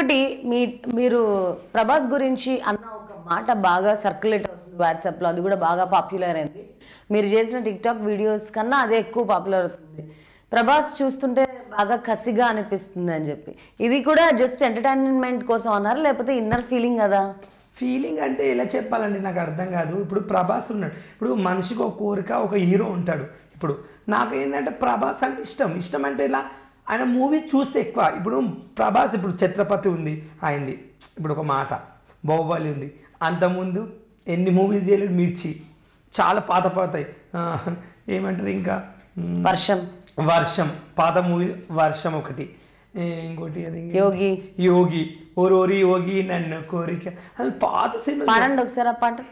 ఇంకొకటి మీ మీరు ప్రభాస్ గురించి అన్న ఒక మాట బాగా సర్క్యులేట్ అవుతుంది వాట్సాప్లో అది కూడా బాగా పాపులర్ అయింది మీరు చేసిన టిక్ టాక్ వీడియోస్ కన్నా అదే ఎక్కువ పాపులర్ అవుతుంది ప్రభాస్ చూస్తుంటే బాగా కసిగా అనిపిస్తుంది అని చెప్పి ఇది కూడా జస్ట్ ఎంటర్టైన్మెంట్ కోసం అన్నారు లేకపోతే ఇన్నర్ ఫీలింగ్ కదా ఫీలింగ్ అంటే ఎలా చెప్పాలండి నాకు అర్థం కాదు ఇప్పుడు ప్రభాస్ ఉన్నాడు ఇప్పుడు మనిషికి ఒక కోరిక ఒక హీరో ఉంటాడు ఇప్పుడు నాకు ఏంటంటే ప్రభాస్ అంటే ఇష్టం ఇష్టం అంటే ఇలా ఆయన మూవీ చూస్తే ఎక్కువ ఇప్పుడు ప్రభాస్ ఇప్పుడు ఛత్రపతి ఉంది ఆయనది ఇప్పుడు ఒక మాట బాహుబలి ఉంది అంతకుముందు ఎన్ని మూవీస్ చేయలేదు మిర్చి చాలా పాత పాతాయి ఏమంటారు ఇంకా మ్, వర్షం వర్షం పాత మూవీ వర్షం ఒకటి ఏ, ఇంకోటి అది యోగి యోగి ఓరోరి యోగి నన్ను కోరిక అది పాత సినిమా పాడండి ఒకసారి ఆ పాట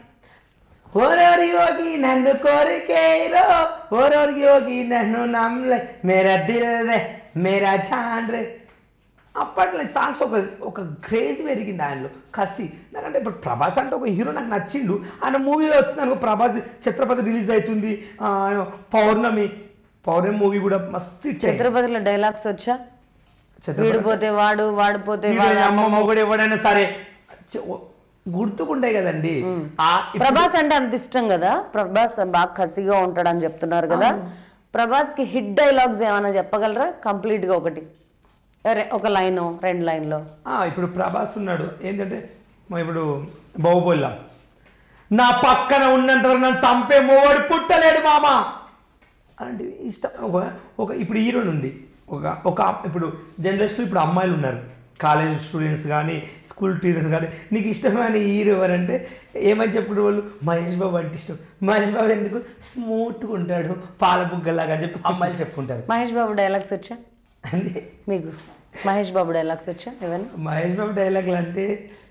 ఓరోరి యోగి నన్ను కోరికేరో ఓరోరి యోగి నన్ను నమ్మలే మేరా దిల్ రే మేరా జాన్ రే అప్పట్లో సాంగ్స్ ఒక ఒక క్రేజ్ పెరిగింది ఆయనలో కసి నాకంటే ఇప్పుడు ప్రభాస్ అంటే ఒక హీరో నాకు నచ్చిండు ఆయన మూవీలో వచ్చింది అనుకో ప్రభాస్ ఛత్రపతి రిలీజ్ అవుతుంది ఆ, పౌర్ణమి పౌర్ణమి మూవీ కూడా మస్తు hit అయింది. ఛత్రపతిలో డైలాగ్స్ వచ్చా ఛత్రపతి వీడిపోతే వాడు వాడిపోతే వాడు వీడు అమ్మ మొగుడు ఎవడైనా సరే చ- ఓ- గుర్తుకుంటాయి కదండి ఆ ఇప్పుడు- ప్రభాస్ అంటే అంత ఇష్టం కదా ప్రభాస్ బాగా కసిగా ఉంటాడని చెప్తున్నారు కదా ప్రభాస్ కి హిట్ డైలాగ్స్ ఏమైనా చెప్పగలరా కంప్లీట్ గా ఒకటి రె- ఒక లైన్ రెండు లైన్లో ఆ, ఇప్పుడు ప్రభాస్ ఉన్నాడు ఏంటంటే మా ఇప్పుడు బాహుబలిలో నా పక్కన ఉన్నంత వరకు నన్ను చంపే మోవాడు పుట్టలేడు మామ అలాంటివి ఇష్టం ఒక ఒక ఇప్పుడు హీరోయిన్ ఉంది ఒక ఒక ఇప్పుడు జనరల్స్లో ఇప్పుడు అమ్మాయిలు ఉన్నారు కాలేజ్ స్టూడెంట్స్ కానీ స్కూల్ టీచర్స్ కానీ నీకు ఇష్టమైన హీరో ఎవరంటే ఏమని చెప్పిన వాళ్ళు మహేష్ బాబు అంటే ఇష్టం మహేష్ బాబు ఎందుకు స్మూత్గా ఉంటాడు పాల బుగ్గలాగా అని చెప్పి అమ్మాయిలు చెప్పుకుంటారు మహేష్ బాబు డైలాగ్స్ వచ్చా అంటే మీకు మహేష్ బాబు డైలాగ్స్ వచ్చా ఏమైనా మహేష్ బాబు డైలాగులు అంటే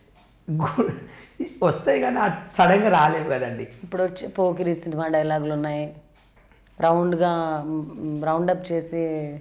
గు- వస్తాయి కానీ సడన్గా రాలేవు కదండి ఇప్పుడు వచ్చే పోకిరి సినిమా డైలాగులు ఉన్నాయి రౌండ్గా రౌండ్ అప్ చేసి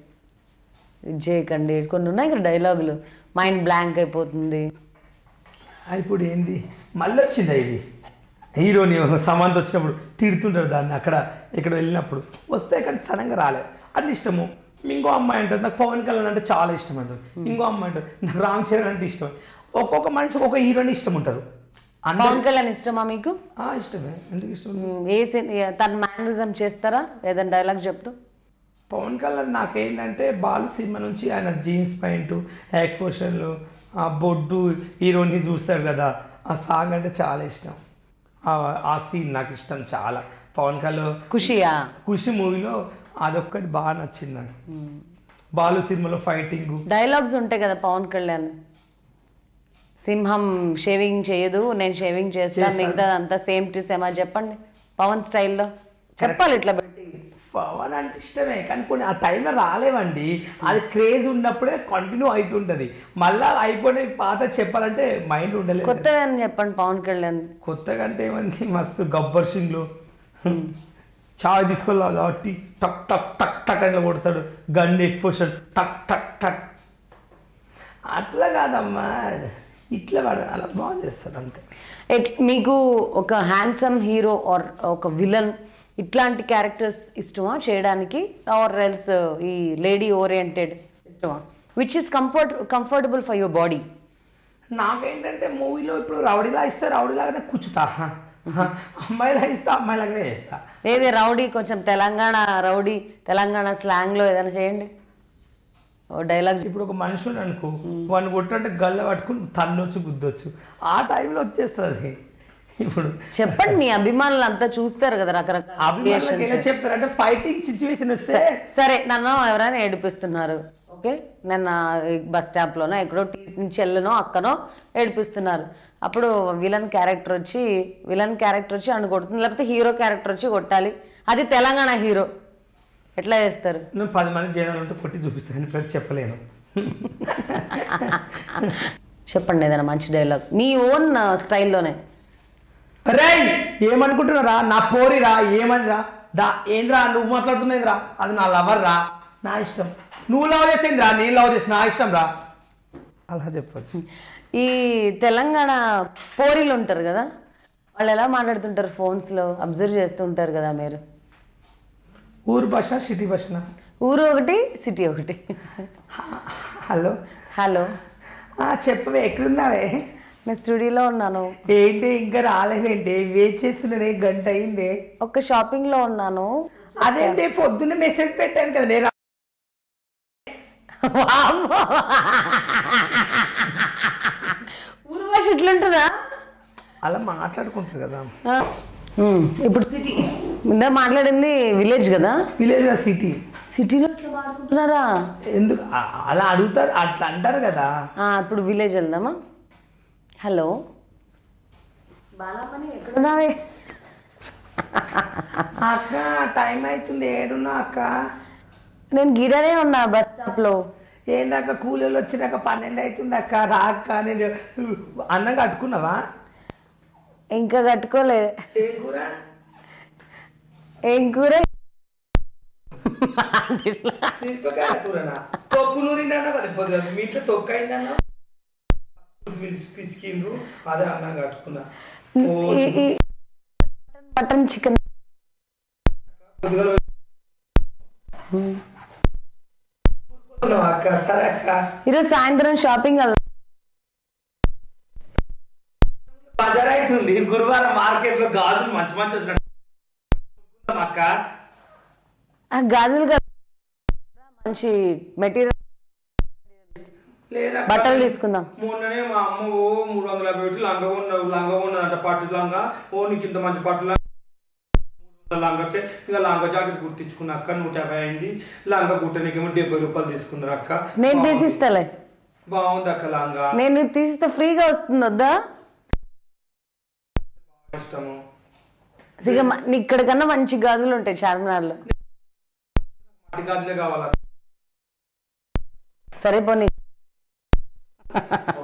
ఇది చేయకండి కొన్ని ఉన్నాయి కదా డైలాగులు మైండ్ బ్లాంక్ అయిపోతుంది ఆ, ఇప్పుడు ఏంది మళ్ళీ వచ్చిందా ఇది హీరోని సమంత వచ్చినప్పుడు తిడుతుంటారు దాన్ని అక్కడ ఇక్కడ వెళ్ళినప్పుడు వస్తాయి కానీ సడన్గా రాలేదు అది ఇష్టము ఇంకో అమ్మాయి అంటుంది నాకు పవన్ కళ్యాణ్ అంటే చాలా ఇష్టం అంటారు ఇంకో అమ్మాయి అంటుంది నాకు రామ్ చరణ్ అంటే ఇష్టం ఒక్కొక్క మనిషికి ఒక హీరోని ఇష్టం ఉంటారు అందరూ పవన్ కళ్యాణ్ ఇష్టమా మీకు ఆ, ఇష్టమే ఎందుకు ఇష్టం మ్, ఏ సీన్ తన మేనరిజం చేస్తారా ఏదైనా డైలాగ్ చెప్తూ పవన్ కళ్యాణ్ నాకేంటంటే బాలు సినిమా నుంచి ఆయన జీన్స్ ప్యాంటు హ్యాక్ పోషన్లు ఆ బొడ్డు హీరోని చూస్తాడు కదా ఆ సాంగ్ అంటే చాలా ఇష్టం ఆ- ఆ సీన్ నాకు ఇష్టం చాలా పవన్ కళ్యాణ్ ఖుషియా ఖుషి మూవీలో అదొక్కటి బాగా నచ్చింది నాకు బాలు సినిమాలో ఫైటింగ్ డైలాగ్స్ ఉంటాయి కదా పవన్ కళ్యాణ్ సింహం షేవింగ్ చేయదు నేను షేవింగ్ చేస్తాను చేస్తాను. మిగతా అంతా సేమ్ టు సేమ్ అది చెప్పండి పవన్ స్టైల్లో చెప్పాలి ఇట్లా పెట్టి పవన్ అంటే ఇష్టమే కానీ కొన్ని ఆ టైంలో రాలేవండి అది క్రేజ్ ఉన్నప్పుడే కంటిన్యూ అవుతుంటది మళ్ళా అయిపోయిన పాత చెప్పాలంటే మైండ్ ఉండలేదు కొత్తగా అని చెప్పండి పవన్ కళ్యాణ్ కొత్తగా అంటే ఏమంది మస్తు గబ్బర్ సింగ్లు చాయ్ తీసుకెళ్ళాలి అట్టి టక్ టక్ టక్ టక్ అని కొడతాడు గన్ ఎక్స్పోషన్ టక్ టక్ టక్ అట్లా కాదమ్మా ఇట్లా వాడు అలా బాగా చేస్తాడు అంతే ఎట్- మీకు ఒక హ్యాండ్సమ్ హీరో ఆర్ ఒక విలన్ ఇట్లాంటి క్యారెక్టర్స్ ఇష్టమా చేయడానికి ఆర్ ఎల్స్ ఈ లేడీ ఓరియంటెడ్ ఇష్టమా which is comfort comfortable for your body నాకేంటంటే మూవీలో ఇప్పుడు రౌడీలా ఇస్తే రౌడీలాగానే కూర్చుతా అమ్మాయిలా ఇస్తే అమ్మాయిలాగానే చేస్తా ఏది రౌడీ కొంచెం తెలంగాణ రౌడీ తెలంగాణ స్లాంగ్లో ఏదైనా చేయండి ఓ డైలాగ్ ఇప్పుడు ఒక మనుషుని అనుకో వాడిని కొట్టంటే గల్ల పట్టుకుని తన్నొచ్చు గుద్దొచ్చు ఆ టైంలో వచ్చేస్తుంది ఇప్పుడు చెప్పండి మీ అభిమానులు అంతా చూస్తారు కదా రకరకాల అభిమానులకు ఎలా creations. చెప్తారంటే ఫైటింగ్ సిచ్యువేషన్ వస్తే సరే నన్ను ఎవరైనా ఏడిపిస్తున్నారు ఓకే నేను బస్ స్టాప్లోనో ఎక్కడో టీ నుంచి వెళ్ళనో అక్కనో ఏడిపిస్తున్నారు అప్పుడు విలన్ క్యారెక్టర్ వచ్చి విలన్ క్యారెక్టర్ వచ్చి అన్ను కొడుతుంది లేకపోతే హీరో క్యారెక్టర్ వచ్చి కొట్టాలి అది తెలంగాణ హీరో ఎట్లా చేస్తారు నువ్వు పది మంది జనాలు ఉంటే కొట్టి చూపిస్తాను పేరు చెప్పలేను చెప్పండి ఏదైనా మంచి డైలాగ్ మీ ఓన్ స్టైల్లోనే రేయ్ ఏమనుకుంటున్నారా నా పోరిరా ఏమనిరా దా ఏంద్రా నువ్వు మాట్లాడుతున్నదిరా అది నా లవర్ రా నా ఇష్టం నువ్వు లవ్ చేసిందిరా నేను లవ్ చేసి నా ఇష్టం రా అలా చెప్పచ్చు ఈ తెలంగాణ పోరీలు ఉంటారు కదా వాళ్ళు ఎలా మాట్లాడుతుంటారు ఫోన్స్లో అబ్జర్వ్ చేస్తూ ఉంటారు కదా మీరు ఊరు భాష సిటీ భాషనా ఊరు ఒకటి సిటీ ఒకటి హలో హలో ఆ, చెప్పవే ఎక్కడున్నావే నేను స్టూడియోలో ఉన్నాను ఏంటి ఇంకా రాలేవేంటి వెయిట్ చేస్తున్నానే గంట అయింది ఒక షాపింగ్ లో ఉన్నాను అదేంటి పొద్దున్న మెసేజ్ పెట్టాను కదా నేను వామ్మో. ఊరు భాష ఇట్లుంటుందా అలా మాట్లాడుకుంటారు కదా ఆ. ఉమ్, ఇప్పుడు సిటీ ముందే మాట్లాడింది విలేజ్ కదా విలేజ్ సిటీ సిటీలో ఇట్లా మాట్లాడుకుంటున్నారా ఎందుకు ఆ- అలా అడుగుతారు అట్లా అంటారు కదా ఆ, ఇప్పుడు విలేజ్ వెళ్దామా హలో బాలామణి ఎక్కడున్నావే అక్క టైం అవుతుంది ఏడున్నా అక్క నేను గిడనే ఉన్నా బస్ స్టాప్ లో ఏందాక కూలీలు వచ్చినాక పన్నెండు అవుతుంది అక్క రా అక్క నేను అన్నం కట్టుకున్నావా ఇంకా కట్టుకోలే ఏం కూర ఏం కూర మిరపకాయల కూరనా తొక్కులు తిన్నా కదా పొద్దున మీ ఇంట్లో తొక్కు అయిందన్నా పిసికిండ్రు అదే అన్నం కట్టుకున్నా ఓ, ఈ- ఈ- మటన్ చికెన్ పొద్దుగాల పోతున్నావా అక్క సరే అక్క ఈరోజు సాయంత్రం షాపింగ్ వెళ్దాం బజార్ అవుతుంది గురువారం మార్కెట్ లో గాజులు మంచి మంచి వచ్చినట్టు అక్క ఆ గాజులు కదా మంచి మెటీరియల్ లేదా బట్టలు తీసుకుందాం మొన్ననే మా అమ్మ ఓ మూడు వందల యాభై పెట్టి లంగా ఉన్న లంగా ఉన్నదంట పట్టు లంగా ఓ నీకు ఇంత మంచి పట్టు లంగా మూడు వందల లంగాకే ఇక లంగా జాకెట్ కుట్టించుకున్న అక్క నూట యాభై అయింది లంగా కుట్టనికేమో డెబ్బై రూపాయలు తీసుకున్నారు అక్క నేను బాగుంది. తీసిస్తాలే బాగుంది అక్క లంగా నేను ఇది తీసిస్తే ఫ్రీగా వస్తుంది వద్దా ఇష్టము ఇక మ- నీ ఇక్కడ కన్నా మంచి గాజులు ఉంటాయి చార్మినార్లో మట్టి గాజులే కావాలా సరే పోనీ